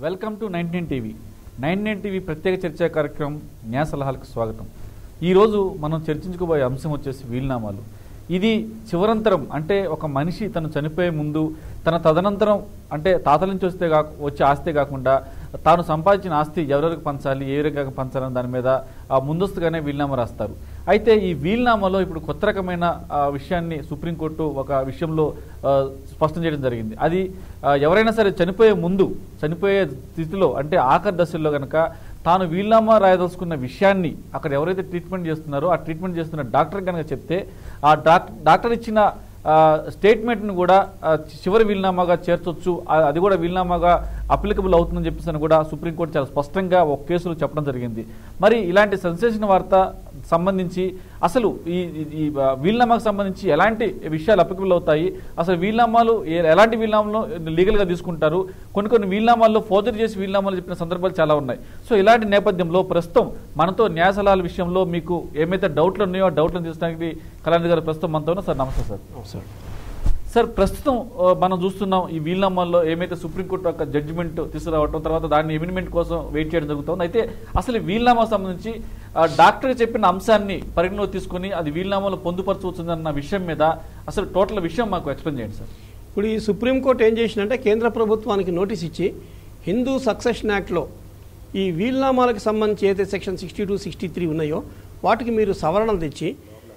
Welcome to nine nine TV nine nine TV ప్రత్యేక చర్చా కార్యక్రమం న్యాయ సలహాలకు స్వాగతం ఈరోజు మనం చర్చించుకోబోయే అంశం వచ్చేసి వీలునామాలు ఇది చివరంతరం అంటే ఒక మనిషి తను చనిపోయే ముందు తన తదనంతరం అంటే తాతల నుంచి వస్తే కాక వచ్చే ఆస్తే కాకుండా తాను సంపాదించిన ఆస్తి ఎవరెవరికి పంచాలి ఏ విధంగా పంచాలని దాని మీద ఆ ముందస్తుగానే వీలునామా రాస్తారు అయితే ఈ వీలునామాలో ఇప్పుడు కొత్త రకమైన ఆ, విషయాన్ని సుప్రీంకోర్టు ఒక విషయంలో ఆ, స్పష్టం చేయడం జరిగింది అది ఆ, ఎవరైనా సరే చనిపోయే ముందు చనిపోయే స్థితిలో అంటే ఆఖరి దశల్లో కనుక తాను వీలునామా రాయదలుచుకున్న విషయాన్ని అక్కడ ఎవరైతే ట్రీట్మెంట్ చేస్తున్నారో ఆ ట్రీట్మెంట్ చేస్తున్న డాక్టర్ కనుక చెప్తే ఆ డాక్ డాక్టర్ ఇచ్చిన ఆ, స్టేట్మెంట్ను కూడా ఆ, చివరి వీలునామాగా చేర్చొచ్చు ఆ, అది కూడా వీలునామాగా అప్లికబుల్ అవుతుందని చెప్పేసి అని కూడా సుప్రీంకోర్టు చాలా స్పష్టంగా ఒక కేసులో చెప్పడం జరిగింది మరి ఇలాంటి సెన్సేషన్ వార్త సంబంధించి అసలు ఈ ఈ- ఈ ఆ, వీలునామాకు సంబంధించి ఎలాంటి విషయాలు అప్లికబుల్ అవుతాయి అసలు వీలునామాలు ఏ- ఎలాంటి వీలునామాలు లీగల్గా తీసుకుంటారు కొన్ని కొన్ని వీలునామాల్లో ఫోర్జరీ చేసి వీలునామాలు చెప్పిన సందర్భాలు చాలా ఉన్నాయి సో ఇలాంటి నేపథ్యంలో ప్రస్తుతం మనతో న్యాయ సలహాల విషయంలో మీకు ఏమైతే డౌట్లు ఉన్నాయో ఆ డౌట్లను తీర్చడానికి కళ్యాణ్ గారు ప్రస్తుతం మనతో ఉన్నారు. సార్ నమస్తే సార్ సార్ సార్ ప్రస్తుతం ఆ, మనం చూస్తున్నాం ఈ వీలునామాల్లో ఏమైతే సుప్రీంకోర్టు యొక్క జడ్జిమెంట్ తీసుకురావటం తర్వాత దాన్ని ఎమినిమెంట్ కోసం వెయిట్ చేయడం జరుగుతుంది అయితే అసలు ఈ వీలునామా సంబంధించి ఆ, డాక్టర్ చెప్పిన అంశాన్ని పరిగణలో తీసుకొని అది వీలునామాలో పొందుపరచవచ్చుందన్న విషయం మీద అసలు టోటల్ విషయం మాకు ఎక్స్ప్లెయిన్ చేయండి సార్ ఇప్పుడు ఈ సుప్రీంకోర్టు ఏం చేసిందంటే కేంద్ర ప్రభుత్వానికి నోటీస్ ఇచ్చి హిందూ సక్సెషన్ యాక్ట్లో ఈ వీల్నామాలకు సంబంధించి ఏదైతే section sixty two sixty three ఉన్నాయో వాటికి మీరు సవరణలు తెచ్చి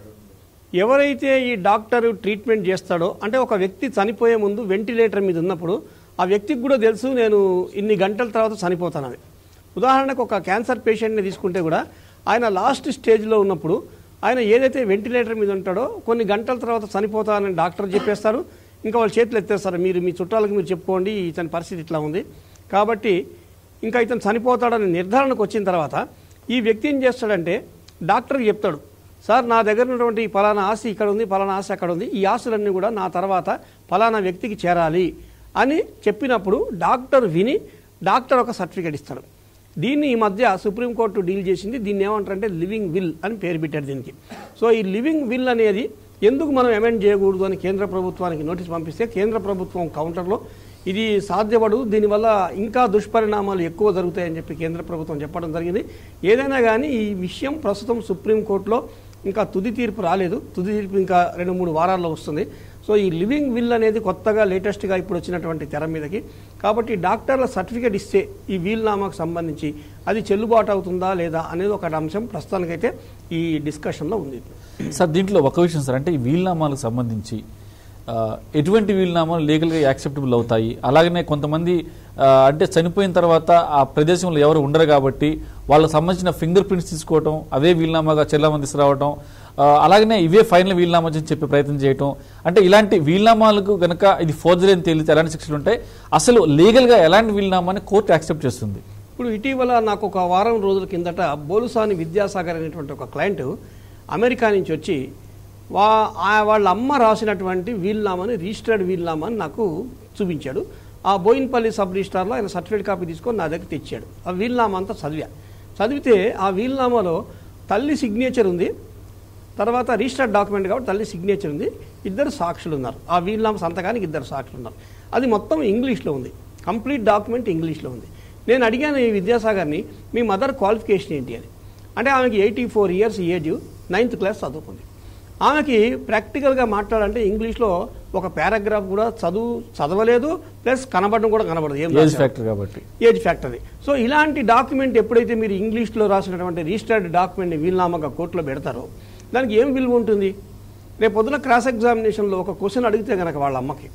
ఎవరైతే ఈ డాక్టర్ ట్రీట్మెంట్ చేస్తాడో అంటే ఒక వ్యక్తి చనిపోయే ముందు వెంటిలేటర్ మీద ఉన్నప్పుడు ఆ వ్యక్తికి కూడా తెలుసు నేను ఇన్ని గంటల తర్వాత చనిపోతానని ఉదాహరణకు ఒక క్యాన్సర్ పేషెంట్ని తీసుకుంటే కూడా ఆయన లాస్ట్ స్టేజ్లో ఉన్నప్పుడు ఆయన ఏదైతే వెంటిలేటర్ మీద ఉంటాడో కొన్ని గంటల తర్వాత చనిపోతానని డాక్టర్ చెప్పేస్తారు ఇంకా వాళ్ళు చేతులు ఎత్తేస్తారు మీరు మీ చుట్టాలకు మీరు చెప్పుకోండి ఇతని పరిస్థితి ఇట్లా ఉంది కాబట్టి ఇంకా ఇతను చనిపోతాడని నిర్ధారణకు వచ్చిన తర్వాత ఈ వ్యక్తి ఏం చేస్తాడంటే డాక్టర్కి చెప్తాడు సార్ నా దగ్గర ఉన్నటువంటి ఈ పలానా ఆస్తి ఇక్కడ ఉంది పలానా ఆస్తి అక్కడ ఉంది ఈ ఆస్తులన్నీ కూడా నా తర్వాత పలానా వ్యక్తికి చేరాలి అని చెప్పినప్పుడు డాక్టర్ విని డాక్టర్ ఒక సర్టిఫికేట్ ఇస్తాడు దీన్ని ఈ మధ్య సుప్రీంకోర్టు డీల్ చేసింది దీన్ని ఏమంటారంటే లివింగ్ విల్ అని పేరు పెట్టారు దీనికి సో ఈ లివింగ్ విల్ అనేది ఎందుకు మనం అమెండ్ చేయకూడదు అని కేంద్ర ప్రభుత్వానికి నోటీస్ పంపిస్తే కేంద్ర ప్రభుత్వం కౌంటర్లో ఇది సాధ్యపడదు దీనివల్ల ఇంకా దుష్పరిణామాలు ఎక్కువ జరుగుతాయని చెప్పి కేంద్ర ప్రభుత్వం చెప్పడం జరిగింది ఏదైనా కానీ ఈ విషయం ప్రస్తుతం సుప్రీంకోర్టులో ఇంకా తుది తీర్పు రాలేదు తుది తీర్పు ఇంకా రెండు మూడు వారాల్లో వస్తుంది సో ఈ లివింగ్ విల్ అనేది కొత్తగా లేటెస్ట్గా ఇప్పుడు వచ్చినటువంటి తెర మీదకి కాబట్టి డాక్టర్ల సర్టిఫికేట్ ఇస్తే ఈ వీల్నామాకు సంబంధించి అది చెల్లుబాటు అవుతుందా లేదా అనేది ఒక అంశం ప్రస్తుతానికైతే ఈ డిస్కషన్లో ఉంది సార్ దీంట్లో ఒక విషయం సార్ అంటే ఈ వీలునామాలకు సంబంధించి ఆ, ఎటువంటి వీలునామాలు లీగల్గా యాక్సెప్టబుల్ అవుతాయి అలాగనే కొంతమంది ఆ, అంటే చనిపోయిన తర్వాత ఆ ప్రదేశంలో ఎవరు ఉండరు కాబట్టి వాళ్ళకి సంబంధించిన ఫింగర్ ప్రింట్స్ తీసుకోవటం అవే వీలునామాగా చెల్లమని తీసుకురావటం ఆ, అలాగనే ఇవే ఫైనల్ వీలునామా అని చెప్పి ప్రయత్నం చేయటం అంటే ఇలాంటి వీలునామాలకు గనక ఇది ఫోర్జరీ అని తేలితే ఎలాంటి శిక్షలు ఉంటాయి అసలు లీగల్గా ఎలాంటి వీలునామాని కోర్టు యాక్సెప్ట్ చేస్తుంది ఇప్పుడు ఇటీవల నాకు ఒక వారం రోజుల కిందట బోలుసాని విద్యాసాగర్ అనేటువంటి ఒక క్లయింట్ అమెరికా నుంచి వచ్చి వా ఆ- వాళ్ళ అమ్మ రాసినటువంటి వీల్నామాని రిజిస్టర్డ్ వీల్నామాని నాకు చూపించాడు ఆ బోయిన్పల్లి సబ్ రిజిస్టార్లో ఆయన సర్టిఫికేట్ కాపీ తీసుకొని నా దగ్గర తెచ్చాడు ఆ వీల్నామా అంతా చదివా చదివితే ఆ వీల్నామాలో తల్లి సిగ్నేచర్ ఉంది తర్వాత రిజిస్టర్డ్ డాక్యుమెంట్ కాబట్టి తల్లి సిగ్నేచర్ ఉంది ఇద్దరు సాక్షులు ఉన్నారు ఆ వీలునామా సంతకానికి ఇద్దరు సాక్షులు ఉన్నారు అది మొత్తం ఇంగ్లీష్లో ఉంది కంప్లీట్ డాక్యుమెంట్ ఇంగ్లీష్లో ఉంది నేను అడిగాను ఈ విద్యాసాగర్ని మీ మదర్ క్వాలిఫికేషన్ ఏంటి అని అంటే ఆమెకి eighty four years age ninth class చదువుకుంది ఆమెకి ప్రాక్టికల్గా మాట్లాడాలంటే ఇంగ్లీష్లో ఒక పారాగ్రాఫ్ కూడా చదువు చదవలేదు ప్లస్ కనబడడం కూడా కనబడదు ఏం ఏజ్ రాశారు? ఫ్యాక్టర్ కాబట్టి ఏజ్ ఫ్యాక్టరీ సో ఇలాంటి డాక్యుమెంట్ ఎప్పుడైతే మీరు ఇంగ్లీష్లో రాసినటువంటి రిజిస్టర్డ్ డాక్యుమెంట్ని వీలునామాగా కోర్టులో పెడతారో దానికి ఏం విలువ ఉంటుంది రేపు పొద్దున క్రాస్ ఎగ్జామినేషన్లో ఒక క్వశ్చన్ అడిగితే కనుక వాళ్ళ అమ్మకి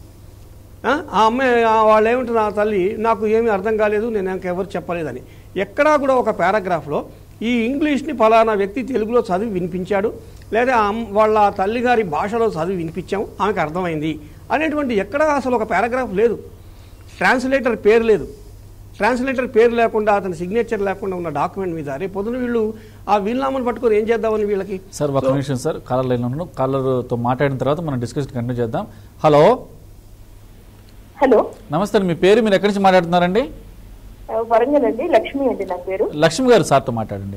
ఆ ఆ అమ్మాయి ఆ వాళ్ళు ఏమంటారు నా తల్లి నాకు ఏమీ అర్థం కాలేదు నేను నాకు ఎవరు చెప్పలేదని ఎక్కడా కూడా ఒక పారాగ్రాఫ్లో ఈ ఇంగ్లీష్ని ఫలానా వ్యక్తి తెలుగులో చదివి వినిపించాడు లేదా ఆ అమ్మ- వాళ్ళ తల్లిగారి భాషలో చదివి వినిపించాం ఆమెకు అర్థమైంది అనేటువంటి ఎక్కడా అసలు ఒక పారాగ్రాఫ్ లేదు ట్రాన్స్లేటర్ పేరు లేదు ట్రాన్స్లేటర్ పేరు లేకుండా అతని సిగ్నేచర్ లేకుండా ఉన్న డాక్యుమెంట్ మీద రేపు పొద్దున వీళ్ళు ఆ వీలునామాను పట్టుకొని ఏం చేద్దామని వీళ్ళకి సార్ ఒక నిమిషం సార్ కాలర్ లైన్ ఉన్నాను కాలర్తో మాట్లాడిన తర్వాత మనం డిస్కషన్ కంటిన్యూ చేద్దాం హలో హలో నమస్తే అండి. మీ పేరు మీరు ఎక్కడి నుంచి మాట్లాడుతున్నారండి ఆ, వరంగల్ అండి లక్ష్మి అండి నా పేరు లక్ష్మి గారు సార్తో మాట్లాడండి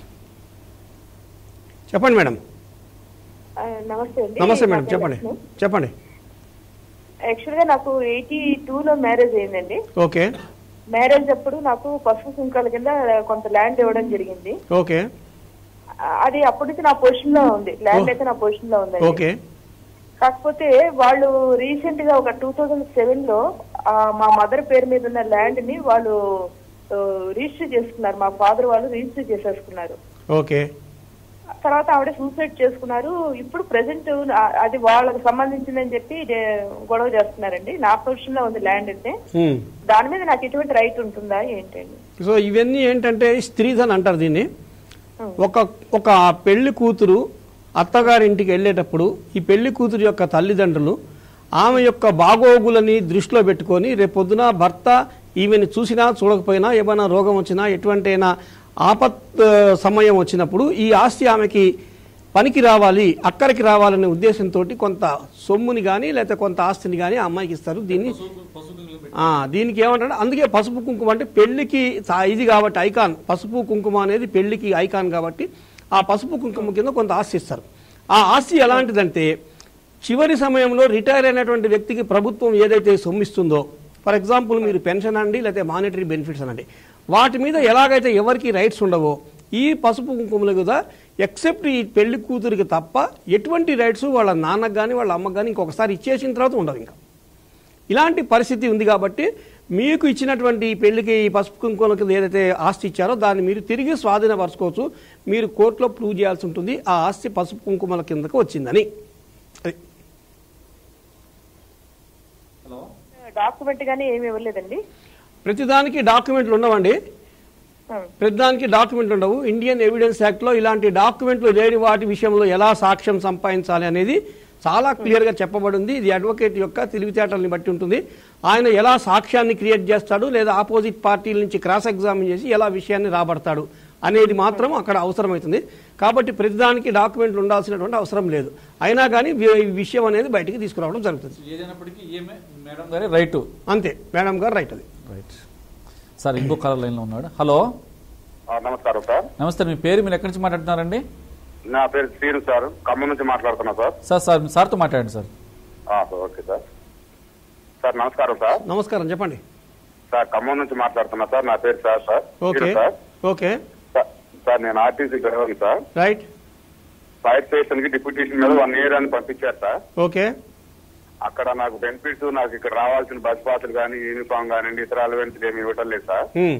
చెప్పండి మేడం ఆ, నమస్తే అండి నమస్తే మేడం నా పేరు చెప్పండి లక్ష్మి. చెప్పండి యాక్చువల్ గా నాకు ఎయిటీ టూ లో మ్యారేజ్ అయిందండి ఓకే మ్యారేజ్ అప్పుడు నాకు పసుపు కుంకాల కింద కొంత ల్యాండ్ ఇవ్వడం జరిగింది ఓకే ఆ, అది అప్పటి నుంచి నా పొజిషన్ లో ఉంది ల్యాండ్ అయితే నా పొజిషన్ లో ఉంది ఓకే కాకపోతే వాళ్ళు రీసెంట్ గా ఒక టూ థౌజండ్ సెవెన్ లో ఆ, మా మదర్ పేరు మీద ఉన్న ల్యాండ్ ని వాళ్ళు ఆ, రిజిస్టర్ చేసుకున్నారు మా ఫాదర్ వాళ్ళు రిజిస్టర్ చేసేసుకున్నారు ఓకే తర్వాత ఆవిడ సూసైడ్ చేసుకున్నారు ఇప్పుడు ప్రెసెంట్ అది వాళ్ళకి సంబంధించిందని చెప్పి ఇదే గొడవ చేస్తున్నారండి నా పొజిషన్ లో ఉంది ల్యాండ్ అయితే ఉమ్. దాని మీద నాకు ఎటువంటి రైట్ ఉంటుందా ఏంటండి సో ఇవన్నీ ఏంటంటే స్త్రీస్ అని అంటారు దీన్ని ఒక ఒక పెళ్లి కూతురు అత్తగారింటికి వెళ్ళేటప్పుడు ఈ పెళ్లి కూతురు యొక్క తల్లిదండ్రులు ఆమె యొక్క బాగోగులని దృష్టిలో పెట్టుకొని రేపొద్దున భర్త ఈమెను చూసినా చూడకపోయినా ఏమైనా రోగం వచ్చినా ఎటువంటి అయినా ఆపత్ ఆ, సమయం వచ్చినప్పుడు ఈ ఆస్తి ఆమెకి పనికి రావాలి అక్కడికి రావాలనే ఉద్దేశంతో కొంత సొమ్ముని కానీ లేకపోతే కొంత ఆస్తిని కానీ ఆ అమ్మాయికి ఇస్తారు దీన్ని ఆ, దీనికి ఏమంటారు అందుకే పసుపు కుంకుమ అంటే పెళ్లికి సా- ఇది కాబట్టి ఐకాన్ పసుపు కుంకుమ అనేది పెళ్లికి ఐకాన్ కాబట్టి ఆ పసుపు కుంకుమ కింద కొంత ఆస్తి ఇస్తారు ఆ ఆస్తి ఎలాంటిదంటే చివరి సమయంలో రిటైర్ అయినటువంటి వ్యక్తికి ప్రభుత్వం ఏదైతే సొమ్మిస్తుందో ఫర్ ఎగ్జాంపుల్ మీరు పెన్షన్ అండి లేకపోతే మానిటరీ బెనిఫిట్స్ అనండి వాటి మీద ఎలాగైతే ఎవరికి రైట్స్ ఉండవో ఈ పసుపు కుంకుమల కదా ఎక్సెప్ట్ ఈ పెళ్లి కూతురికి తప్ప ఎటువంటి రైట్స్ వాళ్ళ నాన్నకు కానీ వాళ్ళ అమ్మకు కానీ ఇంకొకసారి ఇచ్చేసిన తర్వాత ఉండవు ఇంకా ఇలాంటి పరిస్థితి ఉంది కాబట్టి మీకు ఇచ్చినటువంటి ఈ పెళ్లికి ఈ పసుపు కుంకుమల కింద ఏదైతే ఆస్తి ఇచ్చారో దాన్ని మీరు తిరిగి స్వాధీనపరచుకోవచ్చు మీరు కోర్టులో ప్రూవ్ చేయాల్సి ఉంటుంది ఆ ఆస్తి పసుపు కుంకుమల కిందకు వచ్చిందని అది. డాక్యుమెంట్ గానీ ఏమి ఇవ్వలేదండి ప్రతిదానికి డాక్యుమెంట్లు ఉండవండి ఆ, ప్రతిదానికి డాక్యుమెంట్లు ఉండవు ఇండియన్ ఎవిడెన్స్ యాక్ట్లో ఇలాంటి డాక్యుమెంట్లు లేని వాటి విషయంలో ఎలా సాక్ష్యం సంపాదించాలి అనేది చాలా క్లియర్గా చెప్పబడింది ఇది అడ్వకేట్ యొక్క తెలివితేటల్ని బట్టి ఉంటుంది ఆయన ఎలా సాక్ష్యాన్ని క్రియేట్ చేస్తాడు లేదా ఆపోజిట్ పార్టీల నుంచి క్రాస్ ఎగ్జామిన్ చేసి ఎలా విషయాన్ని రాబడతాడు అనేది మాత్రం అక్కడ అవసరమవుతుంది కాబట్టి ప్రతిదానికి డాక్యుమెంట్లు ఉండాల్సినటువంటి అవసరం లేదు అయినా కానీ వి- ఈ విషయం అనేది బయటికి తీసుకురావడం జరుగుతుంది ఏదైనప్పటికీ ఈమె మేడం గారి రైట్ అంతే మేడం గారు రైట్ అది రైట్ సార్ ఇంకో కాలర్ లైన్లో ఉన్నాడు హలో ఆ, నమస్కారం సార్ నమస్తే మీ పేరు మీరు ఎక్కడి నుంచి మాట్లాడుతున్నారండి నా పేరు శ్రీను సార్ ఖమ్మం నుంచి మాట్లాడుతున్నా సార్ సార్ సార్ మీ సార్తో మాట్లాడండి సార్ ఆ, ఓకే సార్ సార్ నమస్కారం సార్ నమస్కారం చెప్పండి సార్ ఖమ్మం నుంచి మాట్లాడుతున్నా సార్ నా పేరు sir sir okay Srinu sir okay sir, sir నేను ఆర్టీసీ డ్రైవర్ని సార్ రైట్ ఫైర్ స్టేషన్ కి డిప్యూటేషన్ మీద వన్ ఇయర్ అని పంపించారు సార్ ఓకే అక్కడ నాకు బెనిఫిట్స్ నాకు ఇక్కడ రావాల్సిన బస్ పాసులు కానీ యూనిఫామ్ కానివ్వండి ఇతర అలవెన్స్ ఏమి ఇవ్వటం లేదు సార్ హ్మ్.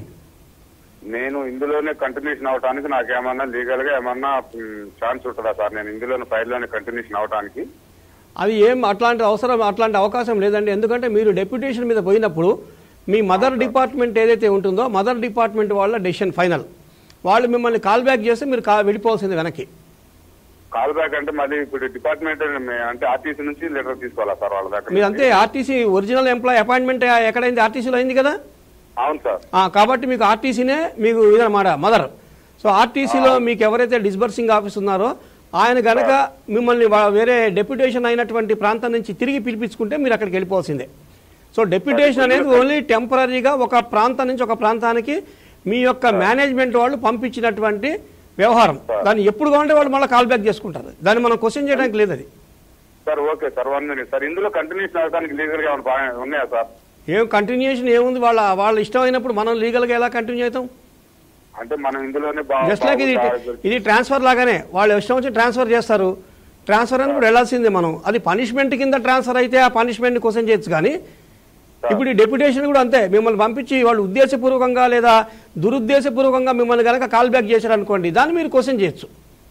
నేను ఇందులోనే కంటిన్యూషన్ అవడానికి నాకు ఏమన్నా లీగల్ గా ఏమన్నా ఛాన్స్ ఉంటుందా సార్ నేను ఇందులోనే ఫైర్ లోనే కంటిన్యూషన్ అవడానికి అది ఏం అట్లాంటి అవసరం అట్లాంటి అవకాశం లేదండి ఎందుకంటే మీరు డెప్యుటేషన్ మీద పోయినప్పుడు మీ మదర్ డిపార్ట్మెంట్ ఏదైతే ఉంటుందో మదర్ డిపార్ట్మెంట్ వాళ్ళ డెసిషన్ ఫైనల్ వాళ్ళు మిమ్మల్ని కాల్ బ్యాక్ చేస్తే మీరు కా వెళ్ళిపోవాల్సింది వెనక్కి కాల్ బ్యాక్ అంటే మళ్ళీ ఇప్పుడు డిపార్ట్మెంట్ అంటే ఆర్టీసీ నుంచి లెటర్ తీసుకోవాలా సార్ వాళ్ళ దగ్గర మీరు నుంచి? అంతే ఆర్టీసీ ఒరిజినల్ ఎంప్లాయ్ అపాయింట్మెంట్ ఎక్కడైంది ఆర్టీసీలో అయింది కదా అవును సార్ ఆ, కాబట్టి మీకు ఆర్టీసీనే మీకు ఇదన్నమాట మదర్ సో ఆర్టీసీలో మీకు ఎవరైతే డిస్బర్సింగ్ ఆఫీస్ ఉన్నారో ఆయన గనక మిమ్మల్ని వా- వేరే డెప్యుటేషన్ అయినటువంటి ప్రాంతం నుంచి తిరిగి పిలిపించుకుంటే మీరు అక్కడికి వెళ్ళిపోవాల్సిందే సో డెప్యుటేషన్ అనేది ఓన్లీ టెంపరీగా ఒక ప్రాంతం నుంచి ఒక ప్రాంతానికి మీ యొక్క మేనేజ్మెంట్ వాళ్ళు పంపించినటువంటి వ్యవహారం దాన్ని ఎప్పుడు కావాలంటే వాళ్ళు మళ్ళీ కాల్ బ్యాక్ చేసుకుంటారు దాన్ని మనం క్వశ్చన్ చేయడానికి లేదు అది sir okay sir one minute sir ఇందులో కంటిన్యూషన్ అవడానికి లీగల్ గా ఏమైనా పా- ఉన్నాయా సార్ ఏం కంటిన్యూషన్ ఏముంది వాళ్ళ వాళ్ళ ఇష్టం అయినప్పుడు మనం లీగల్గా ఎలా కంటిన్యూ అవుతాం అంటే మనం ఇందులోనే బా- జస్ట్ లైక్ ఇది బాగుందా? ఇది ట్రాన్స్ఫర్ లాగానే వాళ్ళు ఇష్టం వచ్చి ట్రాన్స్ఫర్ చేస్తారు ట్రాన్స్ఫర్ అయినప్పుడు వెళ్ళాల్సిందే మనం అది పనిష్మెంట్ కింద ట్రాన్స్ఫర్ అయితే ఆ పనిష్మెంట్ క్వశ్చన్ చేయొచ్చు కానీ ఇప్పుడు ఈ డెప్యుటేషన్ కూడా అంతే మిమ్మల్ని పంపించి వాళ్ళు ఉద్దేశపూర్వకంగా లేదా దురుద్దేశపూర్వకంగా మిమ్మల్ని కనుక కాల్ బ్యాక్ చేశారు అనుకోండి దాన్ని మీరు క్వశ్చన్ చేయొచ్చు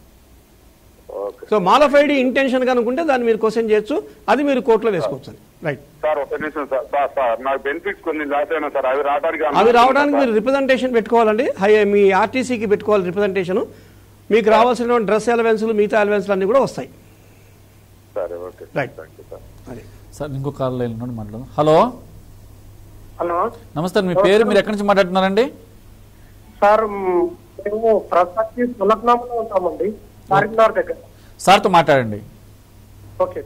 ఓకే సో మాలఫైడ్ ఇంటెన్షన్ కనుకుంటే దాన్ని మీరు క్వశ్చన్ చేయొచ్చు అది మీరు కోర్టులో వేసుకోవచ్చు రైట్ సార్ ఒక నిమిషం సార్ సార్ సార్ నాకు బెనిఫిట్స్ కొన్ని లాస్ అయినా సార్ అవి రావడానికి అవి రావడానికి మీరు రిప్రజెంటేషన్ పెట్టుకోవాలండి హై మీ ఆర్టీసీకి పెట్టుకోవాలి రిప్రజెంటేషన్ మీకు రావాల్సిన డ్రెస్ అలవెన్స్లు మిగతా అలవెన్స్లు అన్నీ కూడా వస్తాయి సరే okay Right. Thank you sir అది సార్ ఇంకో కాల్ లైన్ నుండి మాట్లాడదాం హలో హలో నమస్తే మీ పేరు మీరు ఎక్కడి నుంచి మాట్లాడుతున్నారండి సార్ మ్, మేము ప్రస్తుతానికి సులభనామలో ఉంటామండి చార్మినార్ దగ్గర సార్తో మాట్లాడండి ఓకే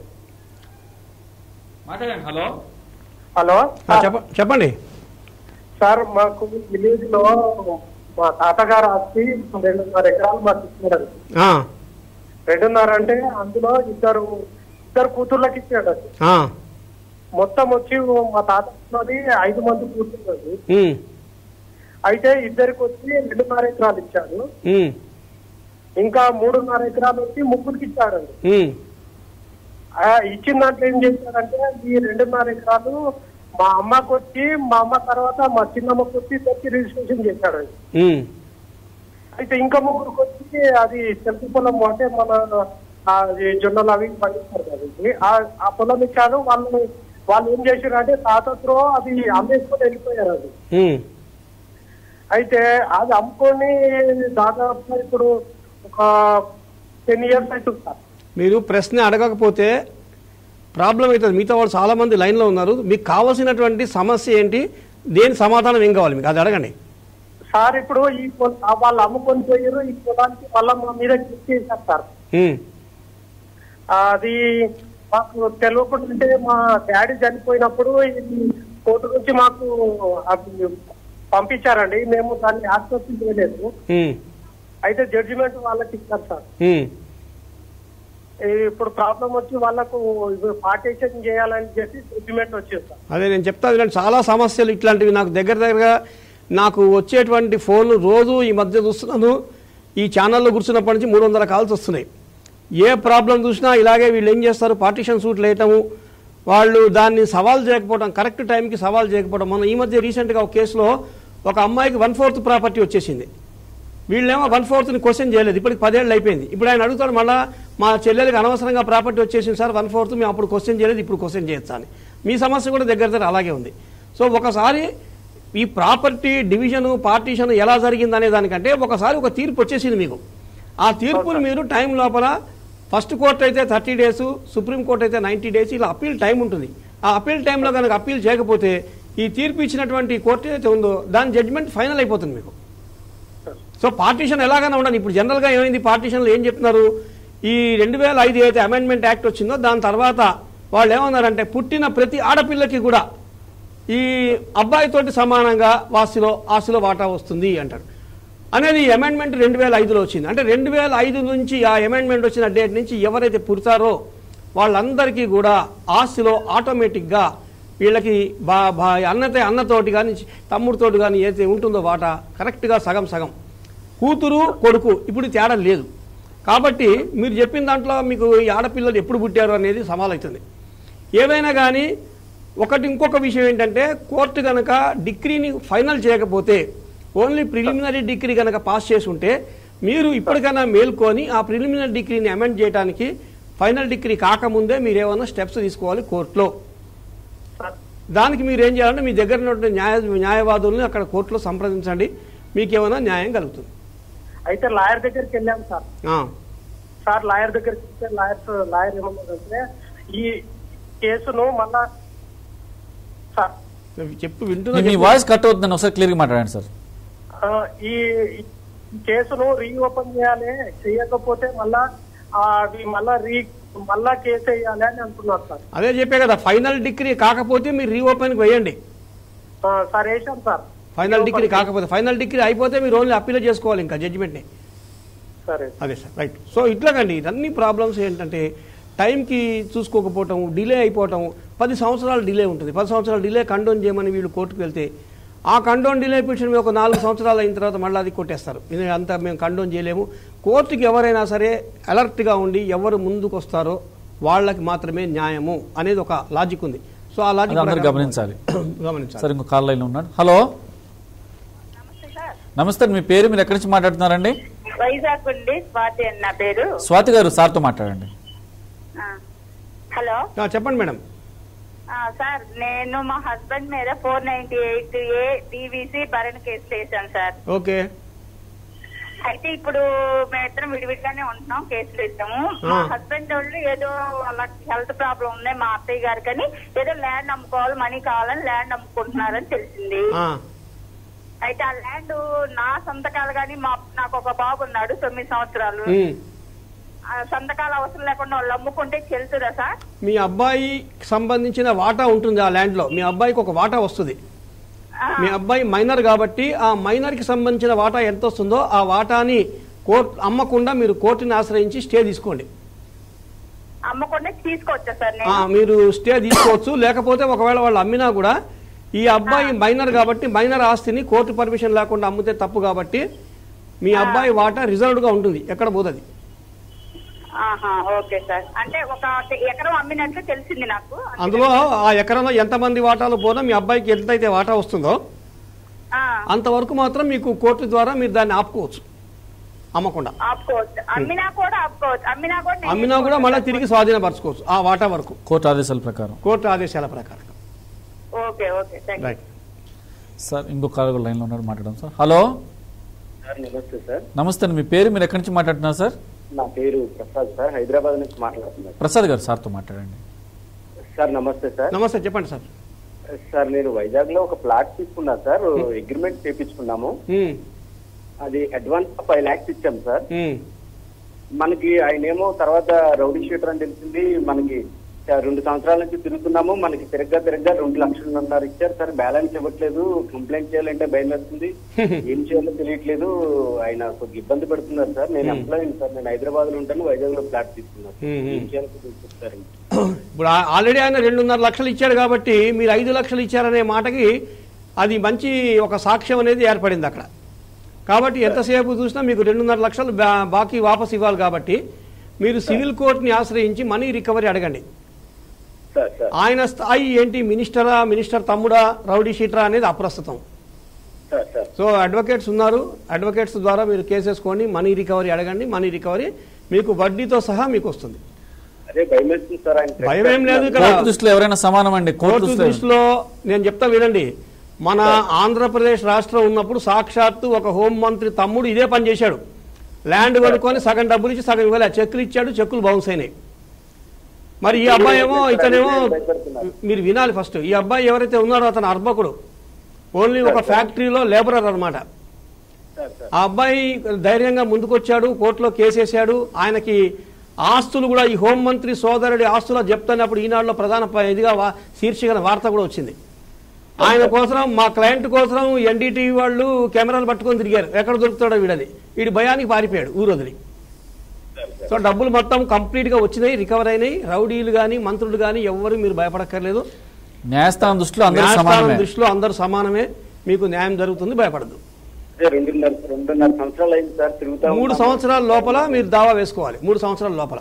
మాట్లాడండి హలో హలో ఆ, చెప్ప చెప్పండి సార్ మాకు విలేజ్ లో మా తాతగారు ఆస్తి రెండున్నర ఎకరాలు మాకు ఇచ్చినారు ఆ, రెండున్నర అంటే అందులో ఇద్దరు ఇద్దరు కూతుర్లకి ఇచ్చాడు అది ఆ, మొత్తం వచ్చి మా తాత ఉన్నది ఐదు మంది కూతుర్లు ఉమ్, అయితే ఇద్దరికి వచ్చి రెండున్నర ఎకరాలు ఇచ్చాడు ఉమ్, ఇంకా మూడున్నర ఎకరాలు వచ్చి ముగ్గురికి ఇచ్చాడండి ఉమ్, ఆ, ఇచ్చిన దాంట్లో ఏం చేశాడంటే ఈ రెండున్నర ఎకరాలు మా అమ్మకు వచ్చి మా అమ్మ తర్వాత మా చిన్నమ్మకు వచ్చి ఇద్దరికి రిజిస్ట్రేషన్ చేశాడండి ఉమ్, అయితే ఇంకా ముగ్గురికి వచ్చి అది చెరుకు పొలం అంటే మన ఆ, అది జొన్నలు అవి పండిస్తారు కదండి ఆ- ఆ పొలం ఇచ్చాడు వాళ్ళు వాళ్ళు ఏం చేశారు అంటే తాతతో అది అమ్మేసుకొని వెళ్ళిపోయారు అది ఉమ్. అయితే అది అమ్ముకొని దాదాపు ఇప్పుడు ఒక టెన్ ఇయర్స్ అవుతుంది సార్ మీరు ప్రశ్న అడగకపోతే ప్రాబ్లం అవుతుంది మిగతా వాళ్ళు చాలా మంది లైన్లో ఉన్నారు మీకు కావాల్సినటువంటి సమస్య ఏంటి దేని సమాధానం ఏం కావాలి మీకు అది అడగండి సార్ ఇప్పుడు ఈ పొల- ఆ వాళ్ళు అమ్ముకొని పోయారు ఈ పొలానికి మళ్ళా మా మీద క్లిక్ చేశారు సార్ ఉమ్, ఆ, అది మాకు తెలియకుండా అంటే మా డాడీ చనిపోయినప్పుడు ఇది కోర్టు నుంచి మాకు అది పంపించారండి మేము దాన్ని యాక్సెప్ట్ చేయలేదు ఉమ్, అయితే జడ్జిమెంట్ వాళ్ళకి ఇచ్చారు సార్ ఉమ్. ఈ ఇప్పుడు ప్రాబ్లం వచ్చి వాళ్ళకు పార్టీషన్ చేయాలని చెప్పి జడ్జిమెంట్ వచ్చింది సార్ అదే నేను చెప్తా వినండి చాలా సమస్యలు ఇట్లాంటివి నాకు దగ్గర దగ్గరగా నాకు వచ్చేటువంటి ఫోన్లు రోజు ఈ మధ్య చూస్తున్నాను ఈ ఛానల్లో కూర్చున్నప్పటి నుంచి మూడు వందల కాల్స్ వస్తున్నాయి ఏ ప్రాబ్లం చూసినా ఇలాగే వీళ్ళు ఏం చేస్తారు పార్టీషన్ సూట్లు వేయటము వాళ్ళు దాన్ని సవాల్ చేయకపోవడం కరెక్ట్ టైంకి సవాల్ చేయకపోవడం మనం ఈ మధ్య రీసెంట్గా ఒక కేసులో ఒక అమ్మాయికి వన్ ఫోర్త్ ప్రాపర్టీ వచ్చేసింది వీళ్ళేమో వన్ ఫోర్త్ని క్వశ్చన్ చేయలేదు ఇప్పటికి పదేళ్ళు అయిపోయింది ఇప్పుడు ఆయన అడుగుతాడు మళ్ళా మా చెల్లెలకి అనవసరంగా ప్రాపర్టీ వచ్చేసింది సార్ వన్ ఫోర్త్ మేము అప్పుడు క్వశ్చన్ చేయలేదు ఇప్పుడు క్వశ్చన్ చేయొచ్చా అని మీ సమస్య కూడా దగ్గర దగ్గర అలాగే ఉంది సో ఒకసారి ఈ ప్రాపర్టీ డివిజన్ పార్టీషన్ ఎలా జరిగింది అనే దానికంటే ఒకసారి ఒక తీర్పు వచ్చేసింది మీకు ఆ తీర్పును మీరు టైం లోపల ఫస్ట్ కోర్ట్ అయితే థర్టీ డేస్ సుప్రీం కోర్ట్ అయితే నైంటీ డేస్ ఇలా అప్పీల్ టైం ఉంటుంది ఆ అప్పీల్ టైంలో కనుక అప్పీల్ చేయకపోతే ఈ తీర్పు ఇచ్చినటువంటి కోర్టు ఏదైతే ఉందో దాని జడ్జిమెంట్ ఫైనల్ అయిపోతుంది మీకు సో పార్టీషన్ ఎలాగైనా ఉండాలి ఇప్పుడు జనరల్గా ఏమైంది పార్టీషన్లో ఏం చెప్తున్నారు ఈ రెండు వేల ఐదు అయితే అమెండ్మెంట్ యాక్ట్ వచ్చిందో దాని తర్వాత వాళ్ళు ఏమన్నారంటే పుట్టిన ప్రతి ఆడపిల్లకి కూడా ఈ అబ్బాయితోటి సమానంగా వాసిలో ఆస్తిలో వాటా వస్తుంది అంటాడు అనేది అమెండ్మెంట్ రెండు వేల ఐదులో వచ్చింది అంటే రెండు వేల ఐదు నుంచి ఆ అమెండ్మెంట్ వచ్చిన డేట్ నుంచి ఎవరైతే పుడతారో వాళ్ళందరికీ కూడా ఆస్తిలో ఆటోమేటిక్గా వీళ్ళకి బా బా అన్నతే అన్నతోటి కానీ తమ్ముడితోటి కానీ ఏదైతే ఉంటుందో వాటా కరెక్ట్గా సగం సగం కూతురు కొడుకు ఇప్పుడు తేడా లేదు కాబట్టి మీరు చెప్పిన దాంట్లో మీకు ఈ ఆడపిల్లలు ఎప్పుడు పుట్టారు అనేది సవాలవుతుంది ఏవైనా కానీ ఒకటి ఇంకొక విషయం ఏంటంటే కోర్టు కనుక డిగ్రీని ఫైనల్ చేయకపోతే ఓన్లీ ప్రిలిమినరీ డిగ్రీ కనుక పాస్ చేసి ఉంటే మీరు ఇప్పటికైనా మేల్కొని ఆ ప్రిలిమినరీ డిగ్రీని అమెండ్ చేయడానికి ఫైనల్ డిగ్రీ కాకముందే మీరు ఏమైనా స్టెప్స్ తీసుకోవాలి కోర్టులో దానికి మీరు ఏం చేయాలంటే మీ దగ్గర ఉన్నటువంటి న్యాయ న్యాయవాదుల్ని అక్కడ కోర్టులో సంప్రదించండి మీకు ఏమైనా న్యాయం కలుగుతుంది అయితే లాయర్ దగ్గరికి వెళ్ళాం సార్ ఆ, సార్ లాయర్ దగ్గరికి వెళ్తే లాయర్ లాయర్ ఏమన్నారంటే ఈ కేసును మళ్ళా సార్ చెప్పు మీ- వింటున్నా మీ చెప్పు. వాయిస్ కట్ అవుతుందని ఒకసారి క్లియర్గా మాట్లాడండి సార్ ఆ, ఈ ఈ కేసును రీఓపెన్ చేయాలి చేయకపోతే మళ్ళా ఆ, అది మళ్ళా రీ మళ్ళా కేసు వేయాలి అని అంటున్నారు సార్ అదే చెప్పే కదా ఫైనల్ డిగ్రీ కాకపోతే మీరు రీఓపెన్కి వేయండి ఆ, సార్ వేసాం సార్ ఫైనల్ డిగ్రీ కాకపోతే ఫైనల్ డిగ్రీ అయిపోతే మీరు ఓన్లీ అప్పీల్ చేసుకోవాలి ఇంకా జడ్జిమెంట్ని సరే అదే సార్ రైట్ సో ఇట్లాగండి ఇవన్నీ ప్రాబ్లమ్స్ ఏంటంటే టైంకి చూసుకోకపోవటం డిలే అయిపోవటం పది సంవత్సరాలు డిలే ఉంటుంది పది సంవత్సరాలు డిలే కండోన్ చేయమని వీళ్ళు కోర్టుకు వెళ్తే ఆ కండోన్ డిలే పిటిషన్ మీద ఒక నాలుగు సంవత్సరాలు అయిన తర్వాత మళ్ళీ అది కొట్టేస్తారు ఇది అంతా మేము కండోన్ చేయలేము కోర్టుకి ఎవరైనా సరే అలర్ట్గా ఉండి ఎవరు ముందుకు వస్తారో వాళ్ళకి మాత్రమే న్యాయము అనేది ఒక లాజిక్ ఉంది సో ఆ లాజిక్ అది అందరూ ప్రకారం గమనించాలి. గమనించాలి సార్ ఇంకో కాల్ లైన్లో ఉన్నాడు హలో నమస్తే మీ పేరు మీరు ఎక్కడి నుంచి మాట్లాడుతున్నారండి వైజాగ్ అండి స్వాతి అని నా పేరు స్వాతి గారు సార్తో మాట్లాడండి ఆ, హలో ఆ, చెప్పండి మేడం ఆ, సార్ నేను మా హస్బెండ్ మీద four ninety eight A DVC భరణ కేసు వేసాను సార్ ఓకే అయితే ఇప్పుడు మేమిద్దరం విడివిడిగానే ఉంటున్నాం కేసులు వేసాము మా ఆ. హస్బెండ్ వాళ్ళు ఏదో వాళ్ళకి హెల్త్ ప్రాబ్లం ఉన్నాయి మా అత్తయ్య గారికి అని ఏదో ల్యాండ్ అమ్ముకోవాలి మనీ కావాలని ల్యాండ్ అమ్ముకుంటున్నారని తెలిసింది ఆ, అయితే ఆ ల్యాండ్ నా సంతకాలు కానీ మా నాకు ఒక బాబు ఉన్నాడు తొమ్మిది సంవత్సరాలు ఉమ్. ఆ సంతకాలు అవసరం లేకుండా వాళ్ళు అమ్ముకుంటే చెల్తుందా సార్ మీ అబ్బాయికి సంబంధించిన వాటా ఉంటుంది ఆ ల్యాండ్లో మీ అబ్బాయికి ఒక వాటా వస్తుంది ఆ. మీ అబ్బాయి మైనర్ కాబట్టి ఆ మైనర్కి సంబంధించిన వాటా ఎంత వస్తుందో ఆ వాటాని కోర్టు అమ్మకుండా మీరు కోర్టుని ఆశ్రయించి స్టే తీసుకోండి అమ్మకుండా తీసుకోవచ్చా సార్ ఆ, నేను మీరు స్టే తీసుకోవచ్చు లేకపోతే ఒకవేళ వాళ్ళు అమ్మినా కూడా ఈ అబ్బాయి మైనర్ కాబట్టి మైనర్ ఆస్తిని కోర్టు పర్మిషన్ లేకుండా అమ్మితే తప్పు కాబట్టి మీ అబ్బాయి వాటా రిజర్వ్డ్ గా ఉంటుంది ఎక్కడ పోతుంది ఆహా ఓకే సార్ అంటే ఒక ఎకరం అమ్మినట్లు తెలిసింది నాకు అందులో ఆ ఎకరంలో ఎంతమంది వాటాలు పోనా మీ అబ్బాయికి ఎంతైతే వాటా వస్తుందో ఆ, అంతవరకు మాత్రం మీకు కోర్టు ద్వారా మీరు దాన్ని ఆపుకోవచ్చు అమ్మకుండా ఆపుకోవచ్చు అమ్మినా కూడా ఆపుకోవచ్చు అమ్మినా కూడా నేను అమ్మినా కూడా మళ్ళీ తిరిగి స్వాధీనపరచుకోవచ్చు ఆ వాటా వరకు కోర్టు ఆదేశాల ప్రకారం కోర్టు ఆదేశాల ప్రకారం okay okay thank you right sir ఇంకో కాల్ లైన్లో ఉన్నాడు మాట్లాడడం సార్ హలో సార్ నమస్తే సార్ నమస్తే అండి మీ పేరు మీరు ఎక్కడి నుంచి మాట్లాడుతున్నారు సార్ నా పేరు ప్రసాద్ సార్ హైదరాబాద్ నుంచి మాట్లాడుతున్నాను ప్రసాద్ గారు సార్తో మాట్లాడండి సార్ నమస్తే సార్ నమస్తే చెప్పండి సార్ సార్ నేను వైజాగ్ లో ఒక ప్లాట్ తీసుకున్నా సార్ అగ్రిమెంట్ చేపించుకున్నాము ఉమ్, అది అడ్వాన్స్ ఫైవ్ లాక్స్ ఇచ్చాం సార్ ఉమ్, మనకి ఆయన ఏమో తర్వాత రౌడీ షీటర్ అని తెలిసింది మనకి సార్ రెండు సంవత్సరాల నుంచి తిరుగుతున్నాము మనకి తిరగ్గా తిరగ్గా రెండు లక్షలు అన్నారు ఇచ్చారు సార్ బ్యాలెన్స్ ఇవ్వట్లేదు కంప్లైంట్ చేయాలంటే భయం వేస్తుంది ఏం చేయాలో తెలియట్లేదు ఆయన కొద్దిగా ఇబ్బంది పెడుతున్నారు సార్ నేను ఎంప్లాయీ సార్ నేను హైదరాబాద్ లో ఉంటాను వైజాగ్ లో ఫ్లాట్ తీసుకున్నాను మ్మ్. ఏం చేయాలో కొద్దిగా చెప్తారు ఇప్పుడు ఆ- ఆల్రెడీ ఆయన రెండున్నర లక్షలు ఇచ్చాడు కాబట్టి మీరు ఐదు లక్షలు ఇచ్చారనే మాటకి అది మంచి ఒక సాక్ష్యం అనేది ఏర్పడింది అక్కడ కాబట్టి ఎంతసేపు చూసినా మీకు రెండున్నర లక్షలు బా- బాకీ వాపస్ ఇవ్వాలి కాబట్టి మీరు సివిల్ కోర్టుని ఆశ్రయించి మనీ రికవరీ అడగండి సార్ సార్ ఆయన స్థాయి ఏంటి మినిస్టరా మినిస్టర్ తమ్ముడా రౌడీ షీటరా అనేది అప్రస్తుతం సార్ సార్ సో అడ్వకేట్స్ ఉన్నారు అడ్వకేట్స్ ద్వారా మీరు కేసు వేసుకోండి మనీ రికవరీ అడగండి మనీ రికవరీ మీకు వడ్డీతో సహా మీకు వస్తుంది అదే భయం వేస్తుంది సార్ ఆయన భయం ఏం లేదు ఇక్కడ కోర్టు దృష్టిలో ఎవరైనా సమానం అండి కోర్టు కోర్టు దృష్టిలో దృష్టిలో నేను చెప్తా వినండి మన ఆంధ్రప్రదేశ్ రాష్ట్రం ఉన్నప్పుడు సాక్షాత్తు ఒక హోంమంత్రి తమ్ముడు ఇదే పని చేశాడు ల్యాండ్ కొనుక్కొని సగం డబ్బులు ఇచ్చి సగం ఇవ్వలే చెక్కులు ఇచ్చాడు చెక్కులు బౌన్స్ అయినాయి మరి ఈ అబ్బాయి ఏమో ఇతనేమో మీరు వినాలి ఫస్ట్ ఈ అబ్బాయి ఎవరైతే ఉన్నారో అతను అర్భకుడు ఓన్లీ ఒక ఫ్యాక్టరీలో లేబరర్ అన్నమాట ఆ అబ్బాయి ధైర్యంగా ముందుకొచ్చాడు కోర్టులో కేసేశాడు ఆయనకి ఆస్తులు కూడా ఈ హోంమంత్రి సోదరుడి ఆస్తులు చెప్తున్నప్పుడు ఈనాడులో ప్రధాన ప- ఇదిగా వా- శీర్షికన వార్త కూడా వచ్చింది ఆయన కోసం మా క్లయింట్ కోసం ఎన్డీటీవీ వాళ్ళు కెమెరాలు పట్టుకొని తిరిగారు ఎక్కడ దొరుకుతాడో వీడని వీడి భయానికి పారిపోయాడు ఊరు వదిలి సో డబ్బులు మొత్తం కంప్లీట్ గా వచ్చినాయి రికవర్ అయినాయి రౌడీలు కానీ మంత్రులు కానీ ఎవరు మీరు భయపడక్కర్లేదు న్యాయస్థానం దృష్టిలో అందరూ న్యాయస్థానం సమానమే దృష్టిలో అందరూ సమానమే మీకు న్యాయం జరుగుతుంది భయపడద్దు అదే రెండున్నర రెండున్నర సంవత్సరాలు అయింది సార్ తిరుగుతా మూడు ఉన్నాము. సంవత్సరాల లోపల మీరు దావా వేసుకోవాలి మూడు సంవత్సరాల లోపల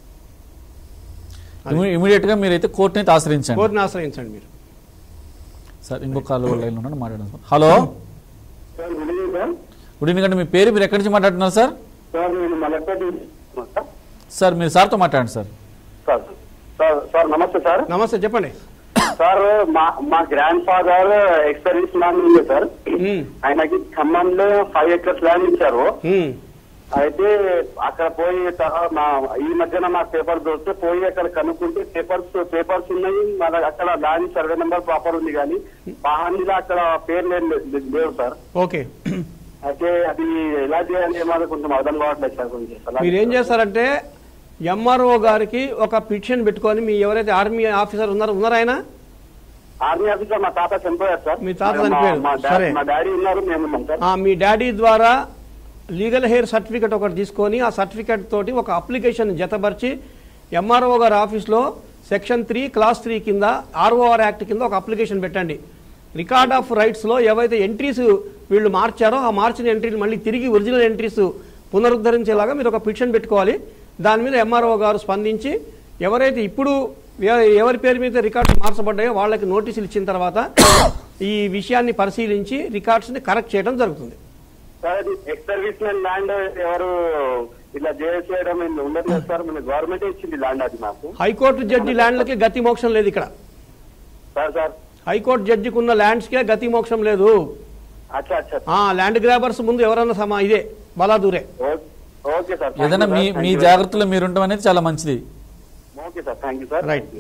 ఇమీడియట్ గా మీరైతే కోర్టుని అయితే ఆశ్రయించండి కోర్టుని ఆశ్రయించండి మీరు సార్ ఇంకో కాల్ లైన్ ఉన్నాడు మాట్లాడండి sir hello sir good evening sir good evening అండి మీ పేరు మీరు ఎక్కడి నుంచి మాట్లాడుతున్నారు సార్ సార్ నేను మలక్పేట నుంచి సార్ సార్ మీరు సార్తో మాట్లాడండి సార్ సార్ సార్ సార్ నమస్తే సార్ నమస్తే చెప్పండి సార్ మా మా గ్రాండ్ ఫాదర్ ఎక్స్పీరియన్స్ మ్యాన్ ఉంది సార్ ఉమ్, ఆయనకి ఖమ్మంలో ఫైవ్ ఎకర్స్ ల్యాండ్ ఇచ్చారు ఉమ్, అయితే అక్కడ పోయి తర్వాత మా ఈ మధ్యన మా పేపర్ దొరికితే పోయి అక్కడ కనుక్కుంటే పేపర్స్ పేపర్స్ ఉన్నాయి మన అక్కడ ల్యాండ్ సర్వే నెంబర్ ప్రాపర్ ఉంది కానీ పహానీలో అక్కడ పేరు లేదు లేవు సార్ ఓకే అయితే అది ఎలా చేయాలి ఏమో కొంచెం అర్థం కావట్లేదు సార్ కొంచెం సలహా మీరు ఏం చేస్తారంటే ఎంఆర్ఓ గారికి ఒక పిటిషన్ పెట్టుకొని మీ ఎవరైతే ఆర్మీ ఆఫీసర్ ఉన్నారో ఉన్నారా ఆయన ఆర్మీ ఆఫీసర్ మా తాత చనిపోయారు సార్ మీ తాత మా- చనిపోయారు. మా డా- సరే. మా డాడీ ఉన్నారు మేము ఉన్నాం సార్ ఆ, మీ డాడీ ద్వారా లీగల్ హెయిర్ సర్టిఫికెట్ ఒకటి తీసుకొని ఆ సర్టిఫికెట్ తోటి ఒక అప్లికేషన్ జతపరిచి ఎంఆర్ఓ గారి ఆఫీస్లో సెక్షన్ త్రీ క్లాస్ త్రీ కింద ఆర్ఓఆర్ యాక్ట్ కింద ఒక అప్లికేషన్ పెట్టండి రికార్డ్ ఆఫ్ రైట్స్లో ఏవైతే ఎంట్రీస్ వీళ్ళు మార్చారో ఆ మార్చిన ఎంట్రీలు మళ్ళీ తిరిగి ఒరిజినల్ ఎంట్రీస్ పునరుద్ధరించేలాగా మీరు ఒక పిటిషన్ పెట్టుకోవాలి దాని మీద ఎంఆర్ఓ గారు స్పందించి ఎవరైతే ఇప్పుడు ఎ- ఎవరి పేరు మీద రికార్డ్స్ మార్చబడ్డాయో వాళ్ళకి నోటీసులు ఇచ్చిన తర్వాత ఈ విషయాన్ని పరిశీలించి రికార్డ్స్ని కరెక్ట్ చేయడం జరుగుతుంది సార్ అది ఎక్స్ సర్వీస్ మ్యాన్ ల్యాండ్ ఎవరు ఇలా చేయడం ఉండదు కదా సార్ మన గవర్నమెంట్ ఇచ్చింది ల్యాండ్ అది మాకు హైకోర్టు జడ్జి ల్యాండ్లకి గతి మోక్షం లేదు ఇక్కడ సార్ సార్ హైకోర్టు జడ్జికి ఉన్న ల్యాండ్స్కే గతి మోక్షం లేదు అచ్చా అచ్చా ఆ ల్యాండ్ గ్రాబర్స్ ముందు ఎవరన్నా సమా ఇదే బలాదూరే ఓ- ఓకే సార్ ఏదైనా మీ మీ జాగ్రత్తలో మీరు ఉండడం అనేది చాలా మంచిది okay sir thank you sir Right.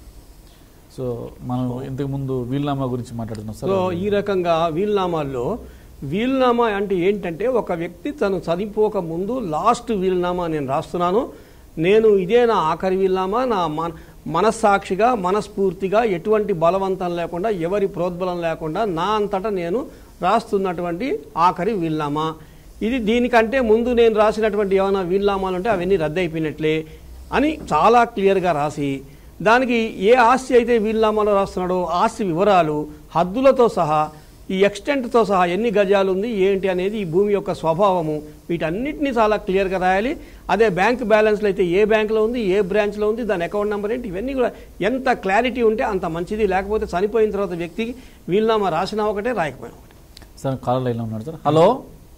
So మనం ఇంతకు ముందు వీలునామా గురించి మాట్లాడుతున్నాం సో సార్ ఈ రకంగా వీలునామాల్లో వీలునామా అంటే ఏంటంటే ఒక వ్యక్తి తను చనిపోక ముందు లాస్ట్ వీలునామా నేను రాస్తున్నాను నేను ఇదే నా ఆఖరి వీలునామా నా మన మనస్సాక్షిగా మనస్ఫూర్తిగా ఎటువంటి బలవంతం లేకుండా ఎవరి ప్రోద్బలం లేకుండా నా అంతటా నేను రాస్తున్నటువంటి ఆఖరి వీలునామా ఇది దీనికంటే ముందు నేను రాసినటువంటి ఏమైనా వీలునామాలు ఉంటే అవన్నీ రద్దయిపోయినట్లే అని చాలా క్లియర్గా రాసి దానికి ఏ ఆస్తి అయితే వీలునామాలో రాస్తున్నాడో ఆస్తి వివరాలు హద్దులతో సహా ఈ ఎక్స్టెంట్తో సహా ఎన్ని గజాలు ఉంది ఏంటి అనేది ఈ భూమి యొక్క స్వభావము వీటన్నిటిని చాలా క్లియర్గా రాయాలి అదే బ్యాంక్ బ్యాలెన్స్లో అయితే ఏ బ్యాంకులో ఉంది ఏ బ్రాంచ్లో ఉంది దాని అకౌంట్ నెంబర్ ఏంటి ఇవన్నీ కూడా ఎంత క్లారిటీ ఉంటే అంత మంచిది లేకపోతే చనిపోయిన తర్వాత వ్యక్తికి వీలునామా రాసినా ఒకటే రాయకపోయినా ఒకటే సార్ కాల్ లైన్లో ఉన్నాడు సార్ హలో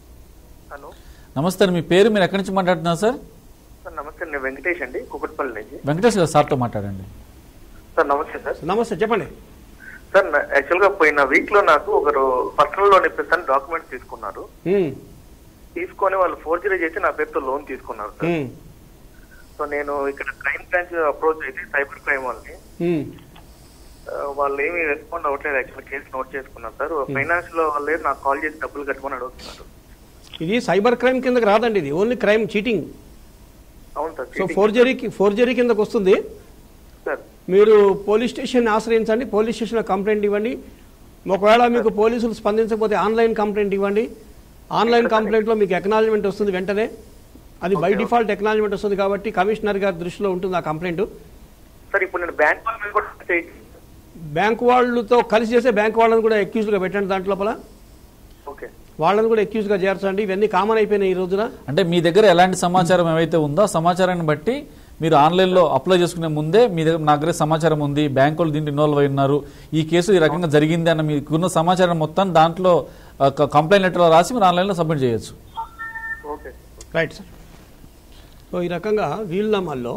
హలో నమస్తే అండి. మీ పేరు మీరు ఎక్కడి నుంచి మాట్లాడుతున్నారు సార్ సార్ నమస్తే నేను వెంకటేష్ అండి కుకట్పల్లి నుంచి వెంకటేష్ గారు సార్తో మాట్లాడండి సార్ నమస్తే సార్ నమస్తే చెప్పండి సార్ యాక్చువల్ గా పోయిన వీక్ లో నాకు ఒకరు పర్సనల్ లోన్ ఇప్పిస్తాను డాక్యుమెంట్స్ తీసుకున్నారు ఉమ్, తీసుకొని వాళ్ళు ఫోర్జరీ చేసి నా పేరుతో లోన్ తీసుకున్నారు సార్ ఉమ్, సో నేను ఇక్కడ క్రైమ్ బ్రాంచ్ అప్రోచ్ అయితే సైబర్ క్రైమ్ వాళ్ళని ఉమ్. ఆ, వాళ్ళు ఏమీ రెస్పాండ్ అవ్వట్లేదు యాక్చువల్ కేసు నోట్ చేసుకున్నారు సార్ ఫైనాన్షియల్ వాళ్ళే నాకు కాల్ చేసి డబ్బులు కట్టుకొని అడుగుతున్నారు ఇది సైబర్ క్రైమ్ కిందకి రాదండి ఇది ఓన్లీ క్రైమ్ చీటింగ్ అవును సార్ సో ఫోర్జరీకి ఫోర్జరీ కిందకు వస్తుంది సార్ మీరు పోలీస్ స్టేషన్ ఆశ్రయించండి పోలీస్ స్టేషన్లో కంప్లైంట్ ఇవ్వండి ఒకవేళ మీకు పోలీసులు స్పందించకపోతే ఆన్లైన్ కంప్లైంట్ ఇవ్వండి ఆన్లైన్ కంప్లైంట్లో మీకు ఎక్నాలజ్మెంట్ వస్తుంది వెంటనే అది బై డిఫాల్ట్ ఎక్నాలజ్మెంట్ వస్తుంది కాబట్టి కమిషనర్ గారి దృష్టిలో ఉంటుంది ఆ కంప్లైంట్ సార్ ఇప్పుడు నేను బ్యాంక్ వాళ్ళ మీద కూడా చేయి- బ్యాంక్ వాళ్ళతో కలిసి చేసే బ్యాంక్ వాళ్ళని కూడా అక్యూజ్గా పెట్టండి దాంట్ లోపల ఓకే వాళ్ళని కూడా అక్యూజ్గా చేర్చండి ఇవన్నీ కామన్ అయిపోయినాయి ఈ రోజున అంటే మీ దగ్గర ఎలాంటి సమాచారం ఏవైతే ఉందో ఆ సమాచారాన్ని బట్టి మీరు ఆన్లైన్లో అప్లై చేసుకునే ముందే మీ దగ్గర నా దగ్గర సమాచారం ఉంది బ్యాంకులు దీంట్లో ఇన్వాల్వ్ అయి ఉన్నారు ఈ కేసు ఈ రకంగా జరిగింది అన్న మీకున్న సమాచారం మొత్తం దాంట్లో కంప్లైంట్ లెటర్లో రాసి మీరు ఆన్లైన్లో సబ్మిట్ చేయొచ్చు ఓకే రైట్ సార్ సో ఈ రకంగా వీలునామాల్లో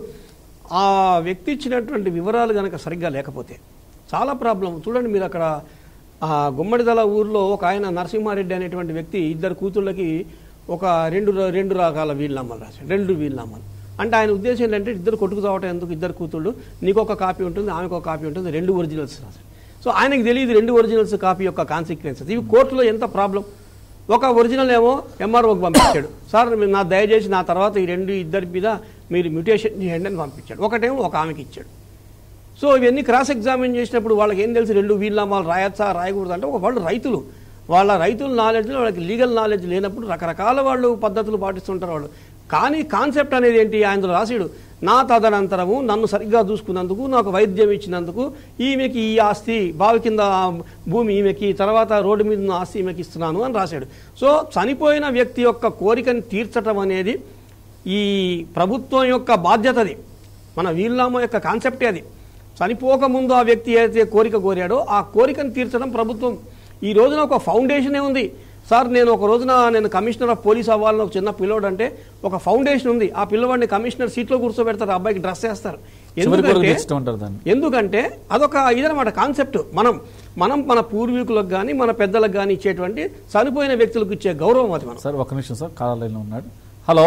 ఆ వ్యక్తి ఇచ్చినటువంటి వివరాలు కనుక సరిగ్గా లేకపోతే చాలా ప్రాబ్లం చూడండి మీరు అక్కడ ఆ గుమ్మడిదల ఊర్లో ఒక ఆయన నరసింహారెడ్డి అనేటువంటి వ్యక్తి ఇద్దరు కూతుళ్ళకి ఒక రెండు ర- రెండు రకాల వీలునామాలు రాశాడు రెండు వీలునామాలు అంటే ఆయన ఉద్దేశం ఏంటంటే ఇద్దరు కొట్టుకు చావటం ఎందుకు ఇద్దరు కూతుళ్ళు నీకు ఒక కాపీ ఉంటుంది ఆమెకు ఒక కాపీ ఉంటుంది రెండు ఒరిజినల్స్ రాశాడు సో ఆయనకు తెలియదు రెండు ఒరిజినల్స్ కాపీ యొక్క కాన్సిక్వెన్సెస్ ఇవి కోర్టులో ఎంత ప్రాబ్లం ఒక ఒరిజినల్ ఏమో ఎంఆర్ఓకి పంపించాడు సార్ మీరు నా దయచేసి నా తర్వాత ఈ రెండు ఇద్దరి మీద మీరు మ్యూటేషన్ చేయండి అని పంపించాడు ఒకటేమో ఒక ఆమెకి ఇచ్చాడు సో ఇవన్నీ క్రాస్ ఎగ్జామిన్ చేసినప్పుడు వాళ్ళకి ఏం తెలుసు రెండు వీళ్ళనామాలు రాయచ్చా రాయకూడదు అంటే ఒక వాళ్ళు రైతులు వాళ్ళ రైతుల నాలెడ్జ్లో వాళ్ళకి లీగల్ నాలెడ్జ్ లేనప్పుడు రకరకాల వాళ్ళు పద్ధతులు పాటిస్తుంటారు వాళ్ళు కానీ కాన్సెప్ట్ అనేది ఏంటి ఆయనలో రాసిడు నా తదనంతరము నన్ను సరిగ్గా చూసుకున్నందుకు నాకు వైద్యం ఇచ్చినందుకు ఈమెకి ఈ ఆస్తి బావి కింద భూమి ఈమెకి తర్వాత రోడ్డు మీద ఉన్న ఆస్తి ఈమెకి ఇస్తున్నాను అని రాశాడు సో చనిపోయిన వ్యక్తి యొక్క కోరికను తీర్చటం అనేది ఈ ప్రభుత్వం యొక్క బాధ్యతది మన వీలునామా యొక్క కాన్సెప్టే అది చనిపోక ముందు ఆ వ్యక్తి ఏదైతే కోరిక కోరాడో ఆ కోరికను తీర్చడం ప్రభుత్వం ఈ రోజున ఒక ఫౌండేషనే ఉంది సార్ నేను ఒక రోజున నేను కమిషనర్ ఆఫ్ పోలీస్ అవ్వాలని ఒక చిన్న పిల్లోడు అంటే ఒక ఫౌండేషన్ ఉంది ఆ పిల్లవాడిని కమిషనర్ సీట్లో కూర్చోబెడతారు ఆ అబ్బాయికి డ్రెస్ వేస్తారు చివరి కొరకు ఎందుకంటే తెచ్చుతూ ఉంటారు దాన్ని ఎందుకంటే అదొక ఇదనమాట కాన్సెప్ట్ మనం మనం మన పూర్వీకులకు కానీ మన పెద్దలకు కానీ ఇచ్చేటువంటి చనిపోయిన వ్యక్తులకు ఇచ్చే గౌరవం అది మనం సార్ ఒక నిమిషం సార్ కాల్ లైన్లో ఉన్నాడు హలో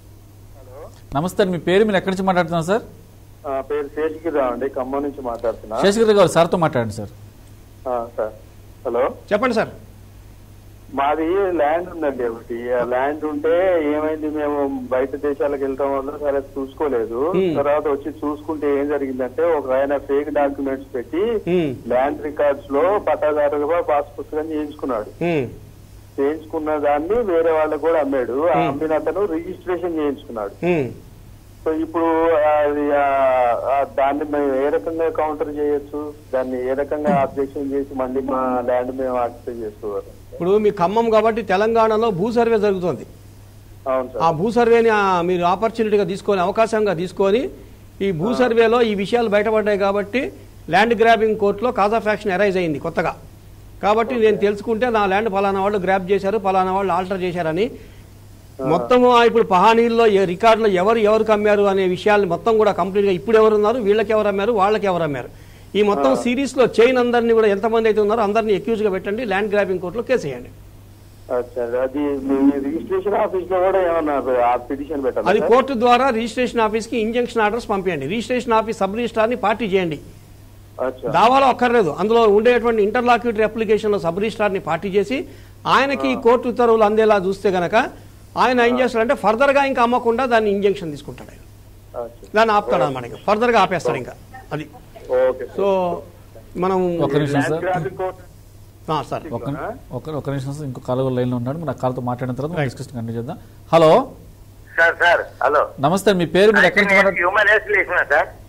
నమస్తే అండి. మీ పేరు మీరు ఎక్కడి నుంచి మాట్లాడుతున్నారు సార్ ఆ, పేరు శేషగిరిరావు అండి ఖమ్మం నుంచి మాట్లాడుతున్నా శేషగిరి గారు సార్తో మాట్లాడండి సార్ ఆ, సార్ హలో చెప్పండి సార్ మాది ల్యాండ్ ఉందండి ఒకటి ఆ ల్యాండ్ ఉంటే ఏమైంది మేము బయట దేశాలకు వెళ్తాం వల్ల సరే చూసుకోలేదు Hmm. తర్వాత వచ్చి చూసుకుంటే ఏం జరిగిందంటే ఒక ఆయన ఫేక్ డాక్యుమెంట్స్ పెట్టి Hmm. ల్యాండ్ రికార్డ్స్ లో పట్టాదారుగా పాస్ పుస్తకం చేయించుకున్నాడు ఉమ్, చేయించుకున్న దాన్ని వేరే వాళ్ళకు కూడా అమ్మాడు ఆ అమ్మిన అతను రిజిస్ట్రేషన్ చేయించుకున్నాడు ఉమ్. సో ఇప్పుడు అది ఆ, ఆ, దాన్ని మేము ఏ రకంగా కౌంటర్ చేయొచ్చు దాన్ని ఏ రకంగా అబ్జెక్షన్ చేసి మళ్ళీ మా ల్యాండ్ మేము ఆక్యుపై చేసుకోవాలి ఇప్పుడు మీ ఖమ్మం కాబట్టి తెలంగాణలో భూ సర్వే జరుగుతుంది అవును ఆ సార్ భూ సర్వేని ఆ, మీరు ఆపర్చునిటీగా తీసుకొని అవకాశంగా తీసుకొని ఈ భూ సర్వేలో ఈ విషయాలు బయటపడ్డాయి కాబట్టి ల్యాండ్ గ్రాబింగ్ కోర్టులో కాజ్ ఆఫ్ యాక్షన్ అరైజ్ అయింది కొత్తగా కాబట్టి నేను తెలుసుకుంటే నా ల్యాండ్ ఫలానా వాళ్ళు గ్రాప్ చేశారు ఫలానా వాళ్ళు ఆల్టర్ చేశారని మొత్తము ఆ ఇప్పుడు పహానీల్లో ఏ రికార్డులో ఎవరు ఎవరికి అమ్మారు అనే విషయాలు మొత్తం కూడా కంప్లీట్గా ఇప్పుడు ఎవరు ఉన్నారు వీళ్ళకి ఎవరు అమ్మారు వాళ్ళకి ఎవరు అమ్మారు ఈ మొత్తం సిరీస్లో చైన్ అందరినీ కూడా ఎంతమంది అయితే ఉన్నారో అందరినీ అక్యూజ్గా పెట్టండి ల్యాండ్ గ్రాబింగ్ కోర్టులో కేసు వేయండి అచ్చా అది మీ రిజిస్ట్రేషన్ ఆఫీస్ లో కూడా ఏమన్నా ఆ పిటిషన్ అది పెట్టాలి కోర్టు ద్వారా రిజిస్ట్రేషన్ ఆఫీస్కి ఇంజంక్షన్ ఆర్డర్స్ పంపించండి రిజిస్ట్రేషన్ ఆఫీస్ సబ్ రిజిస్ట్రార్ని పార్టీ చేయండి అచ్చా దావాలో అక్కర్లేదు అందులో ఉండేటువంటి ఇంటర్లాక్యూటరీ అప్లికేషన్లో సబ్ రిజిస్ట్రార్ని పార్టీ చేసి ఆయనకి కోర్టు ఉత్తర్వులు అందేలా చూస్తే గనక ఆయన ఏం చేస్తాడంటే ఫర్దర్గా ఇంకా అమ్మకుండా దాన్ని ఇంజంక్షన్ తీసుకుంటాడు ఆయన అచ్చా దాన్ని ఆపుతాడు అనమాట ఇంకా ఫర్దర్గా ఆపేస్తాడు ఇంకా అది ఓకే సో మనం ఒక నిమిషం ల్యాండ్ సార్ గ్రాబింగ్ కోర్ట్ ఆ, సార్ ఒక ఒక ఒక నిమిషం సార్ ఇంకో కాల్ లైన్లో ఉన్నాడు మన కాల్తో మాట్లాడిన తర్వాత డిస్కషన్ కంటిన్యూ చేద్దాం హలో సార్ సార్ హలో నమస్తే మీ పేరు మీరు ఎక్కడి నుంచి మాట్లాడు హ్యూమన్ రైట్స్ లేచిన సార్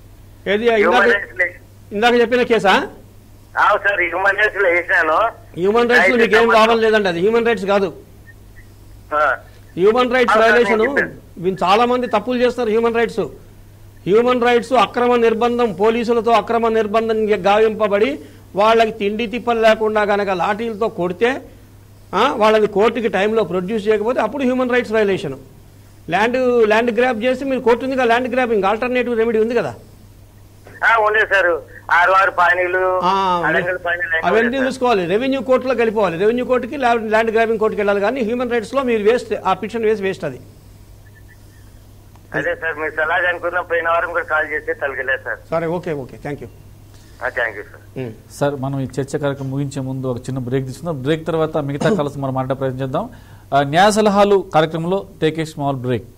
ఏది ఇందాక హ్యూమన్ రైట్స్ లో- ఇందాక చెప్పిన కేసా అవును సార్ హ్యూమన్ రైట్స్ లో వేసాను హ్యూమన్ రైట్స్ అయితే నీకేం సంబంధం- లాభం లేదండి అది హ్యూమన్ రైట్స్ కాదు ఆ, హ్యూమన్ రైట్స్ అవును సార్, వైలేషన్ నేను చెప్పాను. వీళ్ళు చాలా మంది తప్పులు చేస్తారు హ్యూమన్ రైట్స్ హ్యూమన్ రైట్స్ అక్రమ నిర్బంధం పోలీసులతో అక్రమ నిర్బంధం గావింపబడి వాళ్ళకి తిండి తిప్పలు లేకుండా గనక లాఠీలతో కొడితే ఆ, వాళ్ళని కోర్టుకి టైంలో ప్రొడ్యూస్ చేయకపోతే అప్పుడు human rights violation land land grab చేసి మీరు కోర్టు ఉంది కదా ల్యాండ్ గ్రాబింగ్ ఆల్టర్నేటివ్ రెమెడీ ఉంది కదా ఆ, ఉంది సార్ ఆరు ఆరు పానీలు ఆ, అడంగల్ పానీలు అన్నీ అవన్నీ ఉన్నాయి సార్. చూసుకోవాలి రెవెన్యూ కోర్టులోకి వెళ్ళిపోవాలి రెవెన్యూ కోర్టుకి ల్యాండ్ ల్యాండ్ గ్రాబింగ్ కోర్టుకి వెళ్ళాలి కానీ హ్యూమన్ రైట్స్ లో మీరు వేస్ట్ ఆ పిటిషన్ వేసి వేస్ట్ అది అదే సార్ మీరు సలహా అనుకున్న పోయిన వారం కూడా కాల్ చేస్తే తలగలేదు సార్ సరే okay okay thank you thank you sir sir మనం ఈ చర్చ కార్యక్రమం ముగించే ముందు ఒక చిన్న బ్రేక్ తీసుకుందాం బ్రేక్ తర్వాత మిగతా కాల్స్ మనం మాట్లాడే ప్రయత్నం చేద్దాం ఆ, న్యాయ సలహాలు కార్యక్రమంలో టేక్ ఏ స్మాల్ బ్రేక్